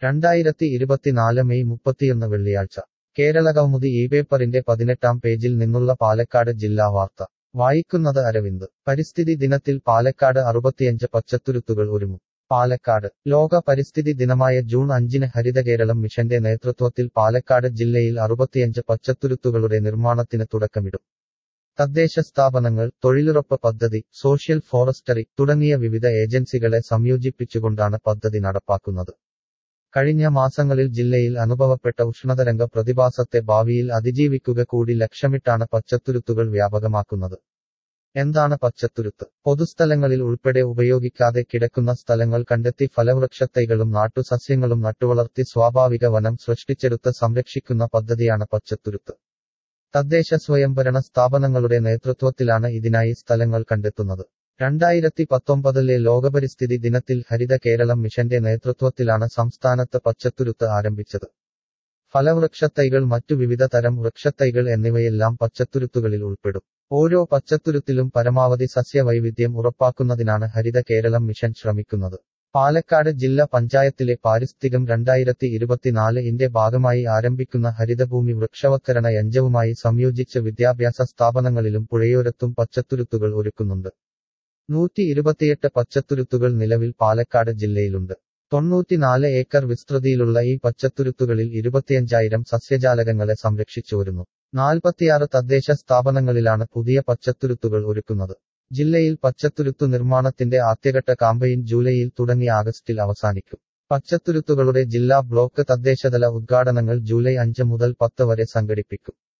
രണ്ടായിരത്തി ഇരുപത്തിനാല് മെയ് മുപ്പത്തിയൊന്ന് വെള്ളിയാഴ്ച കേരള കൗമുദി ഈ പേപ്പറിന്റെ പതിനെട്ടാം പേജിൽ നിന്നുള്ള പാലക്കാട് ജില്ലാ വാർത്ത വായിക്കുന്നത് അരവിന്ദ് പരിസ്ഥിതി ദിനത്തിൽ പാലക്കാട് അറുപത്തിയഞ്ച് പച്ചത്തുരുത്തുകൾ ഒരുങ്ങും പാലക്കാട് ലോക പരിസ്ഥിതി ദിനമായ ജൂൺ അഞ്ചിന് ഹരിതകേരളം മിഷന്റെ നേതൃത്വത്തിൽ പാലക്കാട് ജില്ലയിൽ അറുപത്തിയഞ്ച് പച്ചത്തുരുത്തുകളുടെ നിർമ്മാണത്തിന് തുടക്കമിടും തദ്ദേശ സ്ഥാപനങ്ങൾ തൊഴിലുറപ്പ് പദ്ധതി സോഷ്യൽ ഫോറസ്റ്ററി തുടങ്ങിയ വിവിധ ഏജൻസികളെ സംയോജിപ്പിച്ചുകൊണ്ടാണ് പദ്ധതി നടപ്പാക്കുന്നത് കഴിഞ്ഞ മാസങ്ങളിൽ ജില്ലയിൽ അനുഭവപ്പെട്ട ഉഷ്ണതരംഗ പ്രതിഭാസത്തെ ഭാവിയിൽ അതിജീവിക്കുക കൂടി ലക്ഷ്യമിട്ടാണ് പച്ചത്തുരുത്തുകൾ വ്യാപകമാക്കുന്നത് എന്താണ് പച്ചത്തുരുത്ത് പൊതുസ്ഥലങ്ങളിൽ ഉൾപ്പെടെ ഉപയോഗിക്കാതെ കിടക്കുന്ന സ്ഥലങ്ങൾ കണ്ടെത്തി ഫലവൃക്ഷത്തൈകളും നാട്ടുസസ്യങ്ങളും നട്ടുവളർത്തി സ്വാഭാവിക വനം സൃഷ്ടിച്ചെടുത്ത് സംരക്ഷിക്കുന്ന പദ്ധതിയാണ് പച്ചത്തുരുത്ത് തദ്ദേശ സ്വയംഭരണ സ്ഥാപനങ്ങളുടെ നേതൃത്വത്തിലാണ് ഇതിനായി സ്ഥലങ്ങൾ കണ്ടെത്തുന്നത് രണ്ടായിരത്തി പത്തൊമ്പതിലെ ലോകപരിസ്ഥിതി ദിനത്തിൽ ഹരിത കേരളം മിഷന്റെ നേതൃത്വത്തിലാണ് സംസ്ഥാനത്ത് പച്ചത്തുരുത്ത് ആരംഭിച്ചത് ഫലവൃക്ഷത്തൈകൾ മറ്റു വിവിധ തരം വൃക്ഷത്തൈകൾ എന്നിവയെല്ലാം പച്ചത്തുരുത്തുകളിൽ ഉൾപ്പെടും ഓരോ പച്ചത്തുരുത്തിലും പരമാവധി സസ്യവൈവിധ്യം ഉറപ്പാക്കുന്നതിനാണ് ഹരിത കേരളം മിഷൻ ശ്രമിക്കുന്നത് പാലക്കാട് ജില്ലാ പഞ്ചായത്തിലെ പാരിസ്ഥിതികം രണ്ടായിരത്തി ഇരുപത്തിനാല് ഇന്റെ ഭാഗമായി ആരംഭിക്കുന്ന ഹരിതഭൂമി വൃക്ഷവത്കരണ യഞ്ചവുമായി സംയോജിച്ച് വിദ്യാഭ്യാസ സ്ഥാപനങ്ങളിലും പുഴയോരത്തും പച്ചത്തുരുത്തുകൾ ഒരുക്കുന്നുണ്ട് നൂറ്റി ഇരുപത്തിയെട്ട് പച്ചത്തുരുത്തുകൾ നിലവിൽ പാലക്കാട് ജില്ലയിലുണ്ട് തൊണ്ണൂറ്റിനാല് ഏക്കർ വിസ്തൃതിയിലുള്ള ഈ പച്ചത്തുരുത്തുകളിൽ ഇരുപത്തിയഞ്ചായിരം സസ്യജാലകങ്ങളെ സംരക്ഷിച്ചു വരുന്നു നാൽപ്പത്തിയാറ് തദ്ദേശ സ്ഥാപനങ്ങളിലാണ് പുതിയ പച്ചത്തുരുത്തുകൾ ഒരുക്കുന്നത് ജില്ലയിൽ പച്ചത്തുരുത്തു നിർമ്മാണത്തിന്റെ ആദ്യഘട്ട കാമ്പയിൻ ജൂലൈയിൽ തുടങ്ങി ആഗസ്റ്റിൽ അവസാനിക്കും പച്ചത്തുരുത്തുകളുടെ ജില്ലാ ബ്ലോക്ക് തദ്ദേശതല ഉദ്ഘാടനങ്ങൾ ജൂലൈ അഞ്ച് മുതൽ പത്ത് വരെ സംഘടിപ്പിക്കും